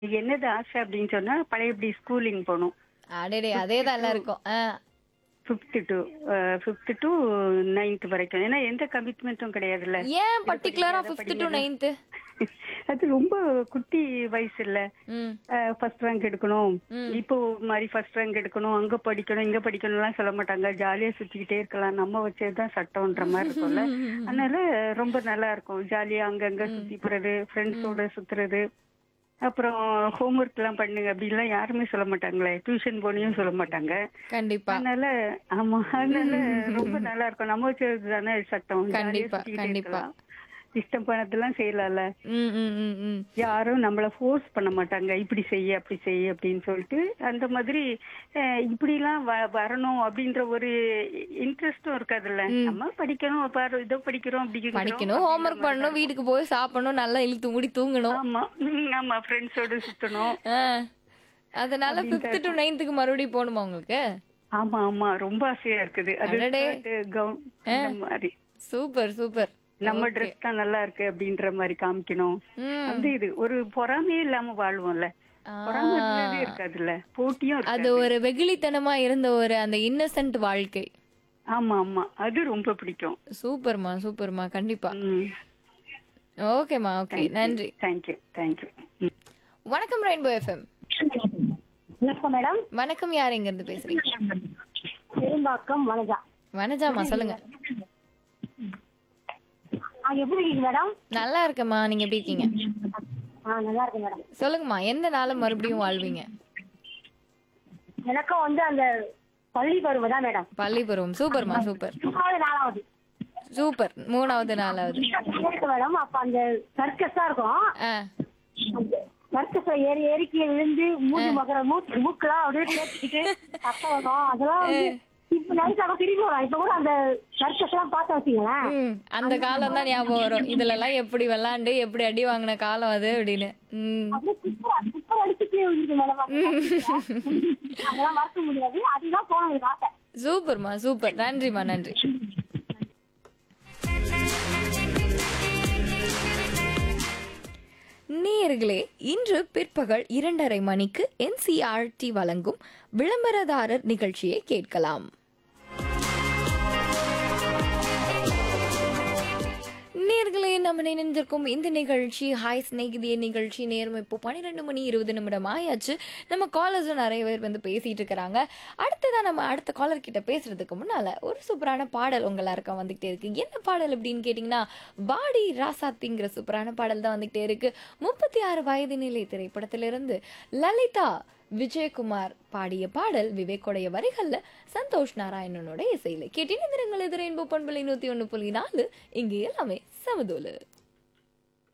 என்னது ஆசை அப்படின்னு சொன்னா பழையபடி ஸ்கூலிங் போகணும் அடடே அதே தான் எல்லாம் இருக்கும் ஆ, fifth to fifth to ninth வரைக்கும் ஏன்னா எந்த கமிட்மெண்ட்டும் கிடையாதுல்ல ஏன் பர்டிகுலரா ஃபிஃப்த் டு நைன்த் அது ரொம்ப குட்டி வயசு இல்ல ம் ஃபர்ஸ்ட் ரேங்க் எடுக்கணும் இப்போ மாதிரி ஃபர்ஸ்ட் ரேங்க் எடுக்கணும் அங்க படிக்கணும் இங்க படிக்கணும்லாம் சொல்ல மாட்டாங்க ஜாலியா சுத்திக்கிட்டே இருக்கலாம் நம்ம வச்சதுதான் சட்டம்ன்ற மாதிரி இருக்கும்ல அதனால ரொம்ப நல்லா இருக்கும் ஜாலியா அங்கங்க சுத்தி போறது ஃப்ரெண்ட்ஸோட சுத்துறது அப்புறம் ஹோம்ஒர்க் எல்லாம் பண்ணுங்க அப்படிலாம் யாருமே சொல்ல மாட்டாங்களே டியூஷன் போனியும் சொல்ல மாட்டாங்க கண்டிப்பா அதனால ஆமா அதனால ரொம்ப நல்லா இருக்கும் நம்ம வச்சது தானே சட்டம் ஜாலியா கண்டிப்பா, சுத்திக்கிட்டே கண்டிப்பா. இருக்கலாம். இஷ்டம் பண்ணதெல்லாம் செய்யலாம்ல ம் ம் ம் ம் யாரும் நம்மள ஃபோர்ஸ் பண்ண மாட்டாங்க இப்படி செய்ய அப்படி செய்ய அப்படின்னு சொல்லிட்டு அந்த மாதிரி அஹ், இப்படிலாம் வ- வரணும் அப்படின்ற ஒரு இன்ட்ரெஸ்டும் இருக்காதுல்ல நம்ம படிக்கணும் பாரு இதோ படிக்கிறோம் அப்படி படிக்கணும் ஹோம்ஒர்க் பண்ணணும் வீட்டுக்கு போய் சாப்பிடணும் நல்லா இழுத்து மூடி தூங்கணும் ஆமா உம், ஆமா ஃப்ரெண்ட்ஸோட சுத்தணும் ஆ, அதனால ஃபிஃப்த் டு நைன்த்துக்கு மறுபடியும் போகணுமா உங்களுக்கு ஆமா ஆமா ரொம்ப ஆசையா இருக்குது அது அடடே. skirt, gown, இந்த மாதிரி சூப்பர் சூப்பர் நம்ம ட்ரெஸ் தான் நல்லா இருக்கு அப்படின்ற மாதிரி காமிக்கணும் ம் அந்த இது ஒரு பொறாமையே இல்லாம வாழ்வோம்ல ஆ. பொறாமன்றதே இருக்காதுல்ல போட்டியும் அது இருக்காது ஒரு வெகுளித்தனமா இருந்த ஒரு அந்த இன்னசென்ட் வாழ்க்கை ஆமா ஆமா அது ரொம்ப பிடிக்கும் சூப்பர்மா சூப்பர்மா கண்டிப்பா ம் ஓகேம்மா ஓகே நன்றி தேங்க்யூ தேங்க்யூ வணக்கம் ரெயின்போ எஃப்எம் வணக்கம் மேடம் வணக்கம் யார் எங்க இருந்து பேசுறீங்க பெரும்பாக்கம் வனஜா வனஜாமா சொல்லுங்க ஆ எப்படி இருக்கீங்க மேடம் நல்லா இருக்கேம்மா நீங்க எப்படி இருக்கீங்க ஆ நல்லா இருக்கேன் மேடம் சொல்லுங்கம்மா எந்த நாளை மறுபடியும் வாழ்வீங்க எனக்கும் வந்து அந்த பள்ளி பருவம் தான் மேடம் பள்ளி பருவம் சூப்பர்மா சூப்பர் மூணாவது நாலாவது சூப்பர் மூணாவது நாலாவது இருக்கு மேடம் அப்ப அந்த சர்க்கஸா இருக்கும் ஆ அந்த சர்க்கஸ்ல ஏறி ஏறி கீழே விழுந்து மூஞ்சி மகர மூக்கு மூக்கெல்லாம் அப்படியே தேய்ச்சிக்கிட்டு சத்தம் வரும் அதெல்லாம் வந்து இப்ப நைட் அவ திரும்பி வரும் இப்ப கூட அந்த சர்க்கஸ் எல்லாம் பார்த்து வச்சீங்களேன் ம் அந்த காலம் தான் ஞாபகம் வரும் இதுல எல்லாம் எப்படி விளாண்டு எப்படி அடி வாங்கின காலம் அது அப்படின்னு ம் அப்படியே குப்பர் குப்பர் அடிச்சுட்டே விழுந்து மேடம் அதெல்லாம் மறக்க முடியாது அதுதான் போன எனக்கு ஆசை சூப்பர்மா சூப்பர் நன்றிம்மா நன்றி நேயர்களே இன்று பிற்பகல் இரண்டரை மணிக்கு என்சிஆர்டி வழங்கும் விளம்பரதாரர் நிகழ்ச்சியை கேட்கலாம் நேர்களே நம்ம நினைந்திருக்கும் இந்த நிகழ்ச்சி ஹாய் ஸ்நேகிதிய நிகழ்ச்சி நேரம் இப்போ பன்னிரெண்டு மணி இருபது நிமிடம் ஆயாச்சு நம்ம காலர்ஸும் நிறைய பேர் வந்து பேசிட்டு இருக்கிறாங்க அடுத்ததான் நம்ம அடுத்த காலர் கிட்ட பேசுறதுக்கு முன்னால ஒரு சூப்பரான பாடல் உங்க எல்லாருக்கும் வந்துகிட்டே இருக்கு என்ன பாடல் அப்படின்னு கேட்டிங்கன்னா வாடி ராசாத்திங்கிற சூப்பரான பாடல் தான் வந்துகிட்டே இருக்கு முப்பத்தி ஆறு வயது நிலை திரைப்படத்திலிருந்து லலிதா விஜயகுமார் பாடிய பாடல் விவேக்குடைய வரிகள்ல சந்தோஷ் நாராயணனோட இசையில கேட்டின தினங்கள் எதிர என்பு பண்பலை நூத்தி ஒண்ணு புள்ளி நாலு இங்கே எல்லாமே சமதோலு